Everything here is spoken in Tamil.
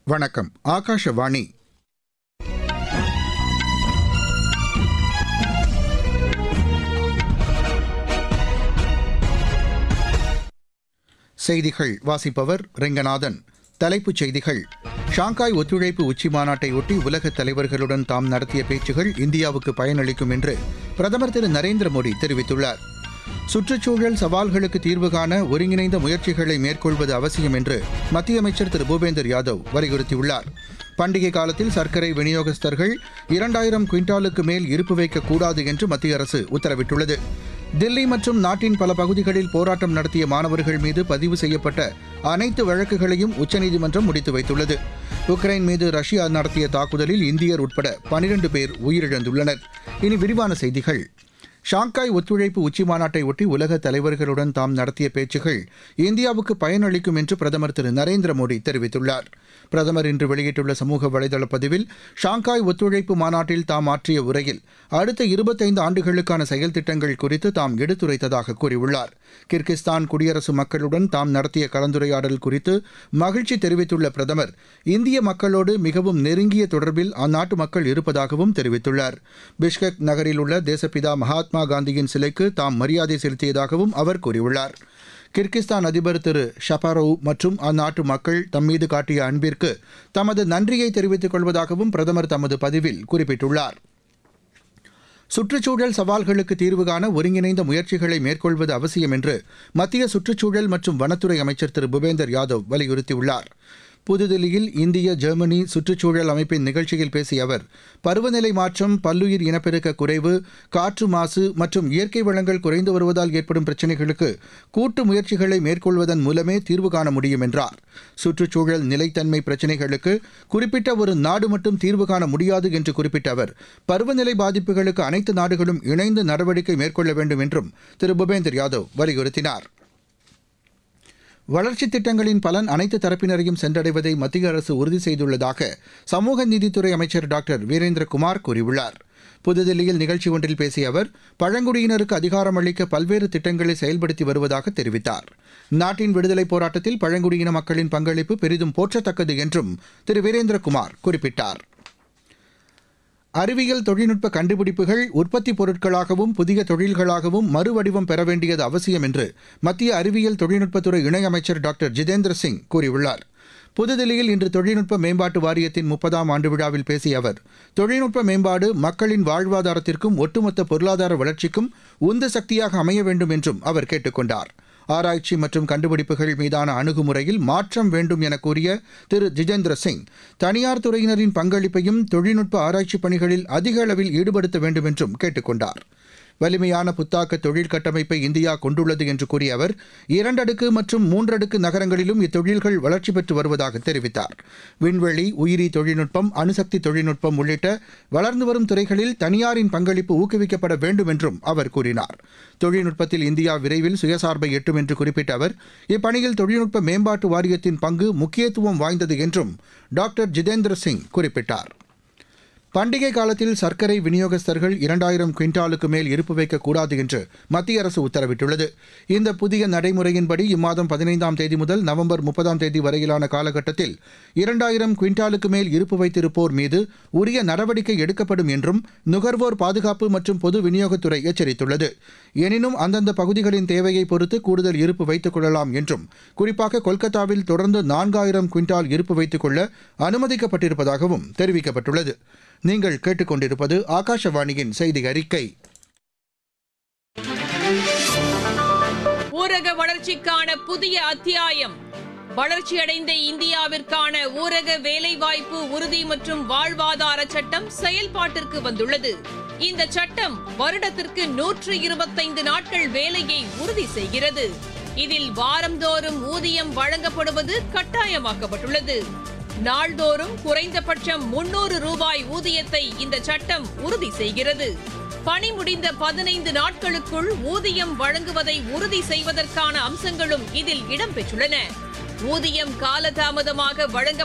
வணக்கம் ஆகாஷவாணி செய்திகள் வாசிப்பவர் ரெங்கநாதன் தலைப்புச் செய்திகள் ஷாங்காய் ஒத்துழைப்பு உச்சி மாநாட்டையொட்டி உலக தலைவர்களுடன் தாம் நடத்திய பேச்சுகள் இந்தியாவுக்கு பயனளிக்கும் என்று பிரதமர் திரு நரேந்திர மோடி தெரிவித்துள்ளார் சுற்றுச்சூழல் சவால்களுக்கு தீர்வு காண ஒருங்கிணைந்த முயற்சிகளை மேற்கொள்வது அவசியம் என்று மத்திய அமைச்சர் திரு பூபேந்தர் யாதவ் வலியுறுத்தியுள்ளார் பண்டிகை காலத்தில் சர்க்கரை விநியோகஸ்தர்கள் இரண்டாயிரம் குவிண்டாலுக்கு மேல் இருப்பு வைக்கக்கூடாது என்று மத்திய அரசு உத்தரவிட்டுள்ளது தில்லி மற்றும் நாட்டின் பல பகுதிகளில் போராட்டம் நடத்திய மாணவர்கள் மீது பதிவு செய்யப்பட்ட அனைத்து வழக்குகளையும் உச்சநீதிமன்றம் முடித்து வைத்துள்ளது உக்ரைன் மீது ரஷ்யா நடத்திய தாக்குதலில் இந்தியர் உட்பட பனிரண்டு பேர் உயிரிழந்துள்ளனர் இனி விரிவான செய்திகள் ஷாங்காய் ஒத்துழைப்பு உச்சி மாநாட்டை ஒட்டி உலக தலைவர்களுடன் தாம் நடத்திய பேச்சுகள் இந்தியாவுக்கு பயனளிக்கும் என்று பிரதமர் திரு நரேந்திர மோடி தெரிவித்துள்ளார் பிரதமர் இன்று வெளியிட்டுள்ள சமூக வலைதள பதிவில் ஷாங்காய் ஒத்துழைப்பு மாநாட்டில் தாம் ஆற்றிய உரையில் அடுத்த இருபத்தைந்து ஆண்டுகளுக்கான செயல் திட்டங்கள் குறித்து தாம் எடுத்துரைத்ததாக கூறியுள்ளார் கிர்கிஸ்தான் குடியரசு மக்களுடன் தாம் நடத்திய கலந்துரையாடல் குறித்து மகிழ்ச்சி தெரிவித்துள்ள பிரதமர் இந்திய மக்களோடு மிகவும் நெருங்கிய தொடர்பில் அந்நாட்டு மக்கள் இருப்பதாகவும் தெரிவித்துள்ளார் பிஷ்கெக் நகரில் உள்ள தேசப்பிதா மகாத்மா காந்தியின் சிலைக்கு தாம் மரியாதை செலுத்தியதாகவும் அவர் கூறியுள்ளார் கிர்கிஸ்தான் அதிபர் திரு ஷபாரோவ் மற்றும் அந்நாட்டு மக்கள் தம்மீது காட்டிய அன்பிற்கு தமது நன்றியை தெரிவித்துக் கொள்வதாகவும் பிரதமர் தமது பதிவில் குறிப்பிட்டுள்ளார் சுற்றுச்சூழல் சவால்களுக்கு தீர்வு காண ஒருங்கிணைந்த முயற்சிகளை மேற்கொள்வது அவசியம் என்று மத்திய சுற்றுச்சூழல் மற்றும் வனத்துறை அமைச்சர் திரு பூபேந்தர் யாதவ் வலியுறுத்தியுள்ளார் புதுதில்லியில் இந்திய ஜெர்மனி சுற்றுச்சூழல் அமைப்பின் நிகழ்ச்சியில் பேசிய அவர் பருவநிலை மாற்றம் பல்லுயிர் இனப்பெருக்க குறைவு காற்று மாசு மற்றும் இயற்கை வளங்கள் குறைந்து வருவதால் ஏற்படும் பிரச்சினைகளுக்கு கூட்டு முயற்சிகளை மேற்கொள்வதன் மூலமே தீர்வு காண முடியும் என்றார் சுற்றுச்சூழல் நிலைத்தன்மை பிரச்சினைகளுக்கு குறிப்பிட்ட ஒரு நாடு மட்டும் தீர்வு காண முடியாது என்று குறிப்பிட்ட அவர் பருவநிலை பாதிப்புகளுக்கு அனைத்து நாடுகளும் இணைந்து நடவடிக்கை மேற்கொள்ள வேண்டும் என்றும் திரு பூபேந்தர் யாதவ் வலியுறுத்தினார் வளர்ச்சித் திட்டங்களின் பலன் அனைத்து தரப்பினரையும் சென்றடைவதை மத்திய அரசு உறுதி செய்துள்ளதாக சமூக நீதித்துறை அமைச்சர் டாக்டர் வீரேந்திரகுமார் கூறியுள்ளார் புதுதில்லியில் நிகழ்ச்சி ஒன்றில் பேசிய அவர் பழங்குடியினருக்கு அதிகாரம் அளிக்க பல்வேறு திட்டங்களை செயல்படுத்தி வருவதாக தெரிவித்தார் நாட்டின் விடுதலைப் போராட்டத்தில் பழங்குடியின மக்களின் பங்களிப்பு பெரிதும் போற்றத்தக்கது என்றும் திரு வீரேந்திரகுமார் குறிப்பிட்டார் அறிவியல் தொழில்நுட்ப கண்டுபிடிப்புகள் உற்பத்தி பொருட்களாகவும் புதிய தொழில்களாகவும் மறுவடிவம் பெற வேண்டியது அவசியம் என்று மத்திய அறிவியல் தொழில்நுட்பத்துறை இணையமைச்சர் டாக்டர் ஜிதேந்திர சிங் கூறியுள்ளார் புதுதில்லியில் இன்று தொழில்நுட்ப மேம்பாட்டு வாரியத்தின் முப்பதாம் ஆண்டு விழாவில் பேசிய அவர் தொழில்நுட்ப மேம்பாடு மக்களின் வாழ்வாதாரத்திற்கும் ஒட்டுமொத்த பொருளாதார வளர்ச்சிக்கும் உந்து சக்தியாக அமைய வேண்டும் என்றும் அவர் கேட்டுக் கொண்டார் ஆராய்ச்சி மற்றும் கண்டுபிடிப்புகள் மீதான அணுகுமுறையில் மாற்றம் வேண்டும் என கூறிய திரு ஜிதேந்திர சிங் தனியார் துறையினரின் பங்களிப்பையும் தொழில்நுட்ப ஆராய்ச்சி பணிகளில் அதிக அளவில் ஈடுபடுத்த வேண்டும் என்றும் கேட்டுக் கொண்டார் வலிமையான புத்தாக்க தொழில் கட்டமைப்பை இந்தியா கொண்டுள்ளது என்று கூறிய அவர் இரண்டடுக்கு மற்றும் மூன்றடுக்கு நகரங்களிலும் இத்தொழில்கள் வளர்ச்சி பெற்று வருவதாக தெரிவித்தார் விண்வெளி உயிரி தொழில்நுட்பம் அணுசக்தி தொழில்நுட்பம் உள்ளிட்ட வளர்ந்து வரும் துறைகளில் தனியாரின் பங்களிப்பு ஊக்குவிக்கப்பட வேண்டும் என்றும் அவர் கூறினார் தொழில்நுட்பத்தில் இந்தியா விரைவில் சுயசார்பை எட்டும் என்று குறிப்பிட்ட அவர் இப்பணியில் தொழில்நுட்ப மேம்பாட்டு வாரியத்தின் பங்கு முக்கியத்துவம் வாய்ந்தது என்றும் டாக்டர் ஜிதேந்திர சிங் குறிப்பிட்டார் பண்டிகை காலத்தில் சர்க்கரை விநியோகஸ்தர்கள் இரண்டாயிரம் குவிண்டாலுக்கு மேல் இருப்பு வைக்கக்கூடாது என்று மத்திய அரசு உத்தரவிட்டுள்ளது இந்த புதிய நடைமுறையின்படி இம்மாதம் பதினைந்தாம் தேதி முதல் நவம்பர் முப்பதாம் தேதி வரையிலான காலகட்டத்தில் இரண்டாயிரம் குவிண்டாலுக்கு மேல் இருப்பு வைத்திருப்போர் மீது உரிய நடவடிக்கை எடுக்கப்படும் என்றும் நுகர்வோர் பாதுகாப்பு மற்றும் பொது விநியோகத்துறை எச்சரித்துள்ளது எனினும் அந்தந்த பகுதிகளின் தேவையை பொறுத்து கூடுதல் இருப்பு வைத்துக் கொள்ளலாம் என்றும் குறிப்பாக கொல்கத்தாவில் தொடர்ந்து நான்காயிரம் குவிண்டால் இருப்பு வைத்துக் கொள்ள அனுமதிக்கப்பட்டிருப்பதாகவும் தெரிவிக்கப்பட்டுள்ளது நீங்கள் கேட்டுக்கொண்டிருப்பது ஆகாஷவாணியின் செய்தி அறிக்கை ஊரக வளர்ச்சிக்கான புதிய அத்தியாயம் வளர்ச்சியடைந்த இந்தியாவிற்கான ஊரக வேலைவாய்ப்பு உறுதி மற்றும் வாழ்வாதார சட்டம் செயல்பாட்டிற்கு வந்துள்ளது இந்த சட்டம் வருடத்திற்கு நூற்று இருபத்தைந்து நாட்கள் வேலையை உறுதி செய்கிறது இதில் வாரந்தோறும் ஊதியம் வழங்கப்படுவது கட்டாயமாக்கப்பட்டுள்ளது நாள்தோறும் குறைந்தபட்சம் முன்னூறு ரூபாய் ஊதியத்தை இந்த சட்டம் உறுதி செய்கிறது பணி முடிந்த பதினைந்து நாட்களுக்குள் ஊதியம் வழங்குவதை உறுதி செய்வதற்கான அம்சங்களும் இதில் இடம்பெற்றுள்ளன ஊதியம் காலதாமதமாக வழங்க